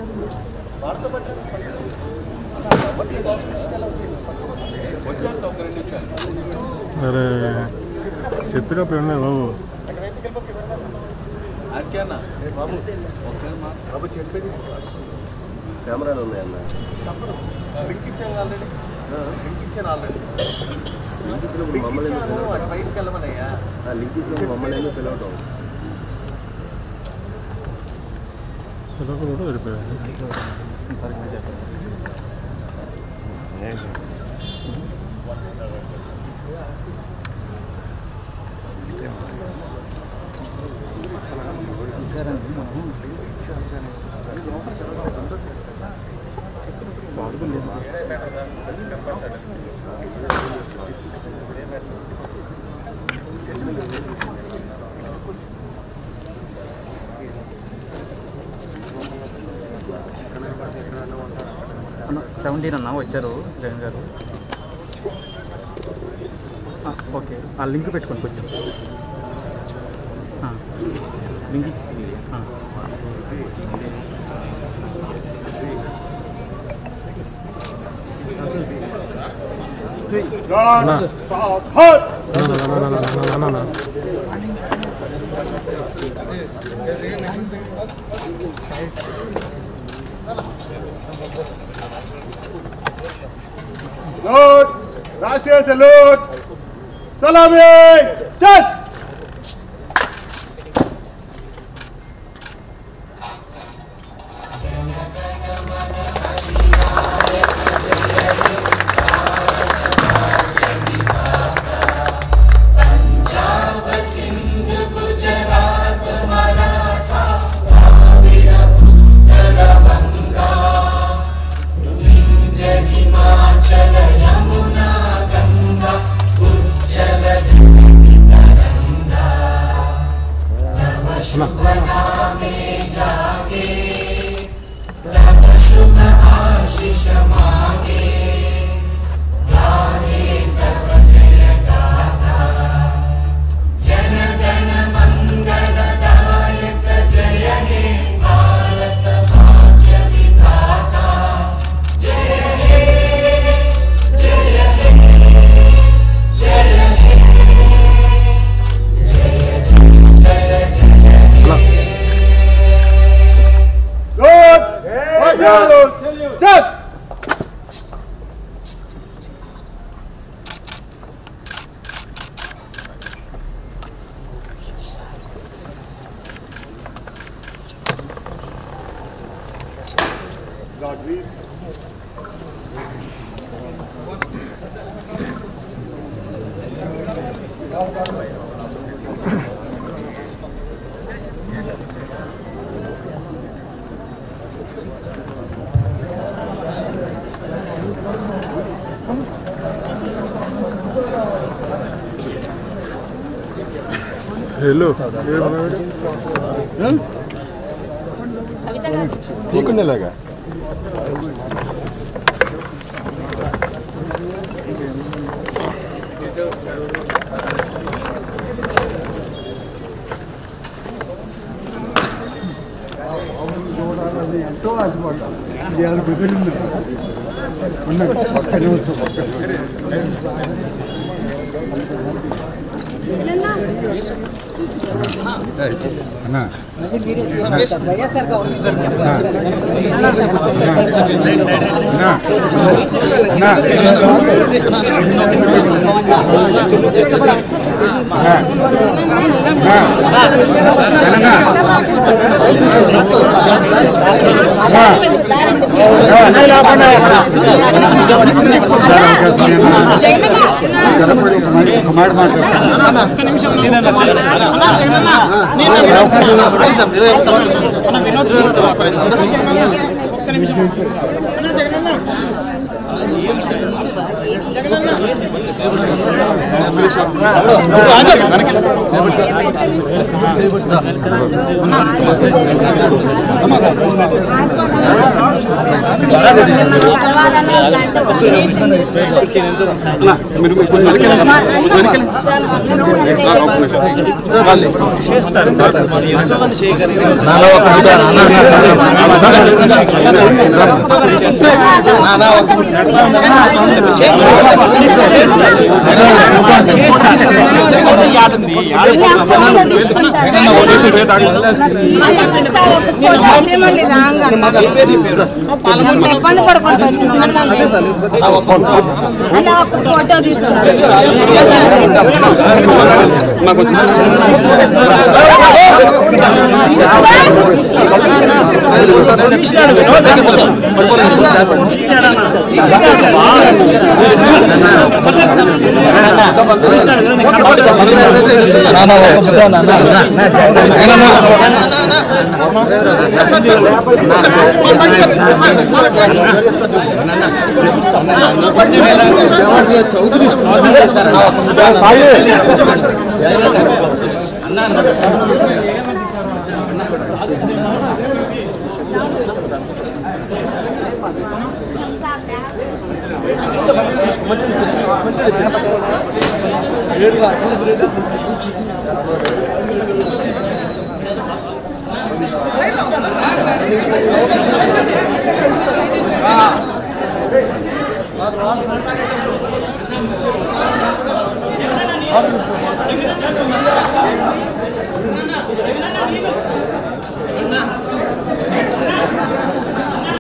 అరే చెప్పినప్పుడు ఉన్నాయి బాబు బాబు చెప్పేది కెమెరాలు ఉన్నాయన్న లింక్ ఇచ్చాను ఆల్రెడీ లింక్ ఇచ్చాను ఆల్రెడీ లింక్ ఇచ్చినప్పుడు మమ్మల్ని ఎందుకు అటు బయటికి వెళ్ళమనయ్యా లింక్ ఇచ్చినప్పుడు మమ్మల్ని ఎందుకు పిలవటం పిల్లలు కూడా వెళ్ళిపోయారు సెవెంటీన్ అన్న వచ్చారు జగన్ గారు ఆ, ఓకే ఆ లింక్ పెట్టుకొని కొంచెం ఆ, లింక్ ఇచ్చి ఆ. అన్నా. అన్నా, అన్నా, అన్నా, అన్నా, అన్నా, అన్నా. Salute! Raष्ट्रीय salute! Salami! Just! Good! Salute! Just! God, please. వెళ్ళు తీకుండేలాగా చేస్తారు ఎంతో మంది చేయగలిగారు మళ్ళీ రాంగ్ అన్నమాట ఎంత ఇబ్బంది పడకుండా వచ్చేసి అన్న ఒక ఫోటో తీసుకున్నారు